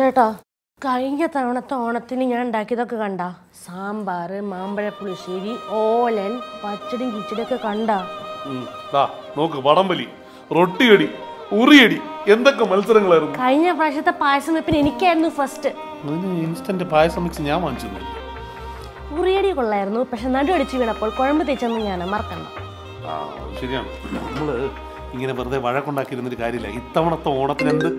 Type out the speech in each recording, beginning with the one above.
ചേട്ടാ കഴിഞ്ഞ തവണത്തെ ഓണത്തിന് ഞാൻ ഉണ്ടാക്കിയതൊക്കെ കണ്ട സാമ്പാർ മാമ്പഴ പുളിശ്ശേരി ഓലൻ പച്ചടിയും കിച്ചടിയൊക്കെ കണ്ട ഉം. ദാ നോക്ക് വടംവലി റൊട്ടിയടി ഉറിയടി എന്തൊക്കെ മത്സരങ്ങളായിരുന്നു കഴിഞ്ഞ പ്രാവശ്യത്തെ പായസം വെപ്പിന് എനിക്കായിരുന്നു ഫസ്റ്റ് ഇൻസ്റ്റന്റ് പായസം മിക്സ് ഞാൻ വാങ്ങിച്ചു ഉറിയടി കൊള്ളായിരുന്നു പക്ഷെ നടു അടിച്ച് വീണപ്പോൾ കുഴമ്പ് തേച്ചൊന്നും ഞാൻ മറക്കണ്ട ആ ശരിയാണ് നമ്മള് ഇങ്ങനെ വെറുതെ വഴക്കുണ്ടാക്കിയിരുന്നൊരു കാര്യമില്ല ഇത്തവണത്തെ ഓണത്തിന് എന്ത്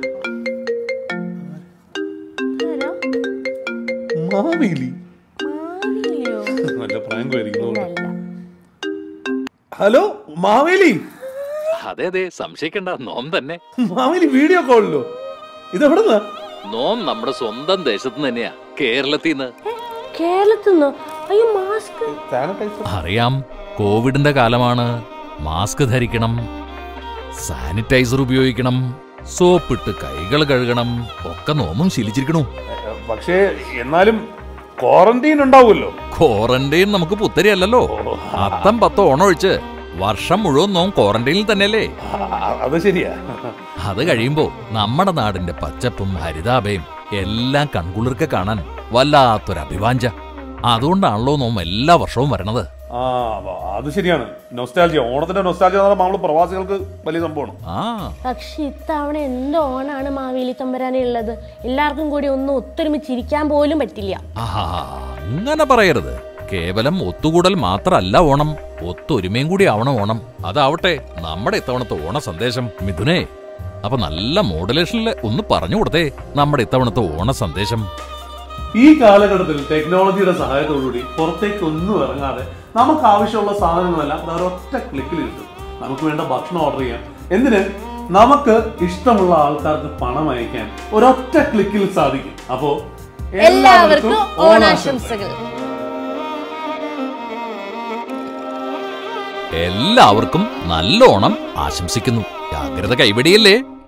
ആരാ? മാവേലി മാവിയില്ലയോ? നല്ല പ്രാങ്കുമായിരിക്കുന്നു ഇല്ല, ഇല്ല. ഹലോ മാവേലി അതെ അതെ സംശയിക്കണ്ട നോം തന്നെ മാവേലി വീഡിയോ കോളിലോ ഇതെവിടുന്നാ നോം നമ്മുടെ സ്വന്തം ദേശത്ത് നിന്ന് തന്നെയാ കേരളത്തിൽ നിന്ന് ഏ, കേരളത്തിൽ നിന്നോ അയ്യോ മാസ്ക് സാനിറ്റൈസർ അറിയാം കോവിഡിന്റെ കാലമാണ് മാസ്ക് ധരിക്കണം സാനിറ്റൈസർ ഉപയോഗിക്കണം സോപ്പിട്ട് കൈകൾ കഴുകണം ഒക്കെ നോമും ശീലിച്ചിരിക്കണു പക്ഷേ എന്നാലും ക്വാറന്റൈൻ ഉണ്ടാവുമല്ലോ ക്വാറന്റൈൻ നമുക്ക് പുത്തരി അല്ലല്ലോ അത്തം പത്തോ ഓണമൊഴിച്ച് വർഷം മുഴുവൻ നോം ക്വാറന്റൈനിൽ തന്നെയല്ലേ ആ, അത് ശരിയാ അത് കഴിയുമ്പോ നമ്മുടെ നാടിന്റെ പച്ചപ്പും ഹരിതാഭയും എല്ലാം കൺകുളിർക്കെ കാണാൻ വല്ലാത്തൊരു അഭിവാഞ്ച അതുകൊണ്ടാണല്ലോ നോം എല്ലാ വർഷവും വരണത് ആ വ- അത് ശരിയാണ് നൊസ്റ്റാൾജിയ ഓണത്തിന്റെ നൊസ്റ്റാൾജിയ എന്ന് പറഞ്ഞാൽ നമ്മൾ പ്രവാസികൾക്ക് വലിയ സംഭവമാണ് ആ പക്ഷെ ഇത്തവണ എന്ത് ഓണാണ് മാവേലി തമ്പരാനുള്ളത് എല്ലാവർക്കും കൂടി ഒന്നും ഒത്തൊരുമിച്ചിരിക്കാൻ പോലും പറ്റില്ല ആഹാ അങ്ങനെ പറയരുത് കേവലം ഒത്തുകൂടൽ മാത്രല്ല ഓണം ഒത്തൊരുമയും കൂടി ആവണം ഓണം അതാവട്ടെ നമ്മുടെ ഇത്തവണത്തെ ഓണ സന്ദേശം മിഥുനേ അപ്പൊ നല്ല മോഡുലേഷനിൽ ഒന്ന് പറഞ്ഞു കൊടുത്തേ നമ്മുടെ ഇത്തവണത്തെ ഓണ സന്ദേശം ഈ കാലഘട്ടത്തിൽ ടെക്നോളജിയുടെ സഹായത്തോടുകൂടി പുറത്തേക്ക് ഒന്നും ഇറങ്ങാതെ നമുക്ക് ആവശ്യമുള്ള സാധനങ്ങളെല്ലാം ദാ ഒരൊറ്റ ക്ലിക്കിൽ കിട്ടും നമുക്ക് വേണ്ട ഭക്ഷണം ഓർഡർ ചെയ്യാം എന്തിന് നമുക്ക് ഇഷ്ടമുള്ള ആൾക്കാർക്ക് പണം അയക്കാൻ ഒരൊറ്റ ക്ലിക്കിൽ സാധിക്കും അപ്പോ എല്ലാവർക്കും ഓണാശംസകൾ എല്ലാവർക്കും നല്ല ഓണം ആശംസിക്കുന്നു ജാഗ്രത കൈവെടിയല്ലേ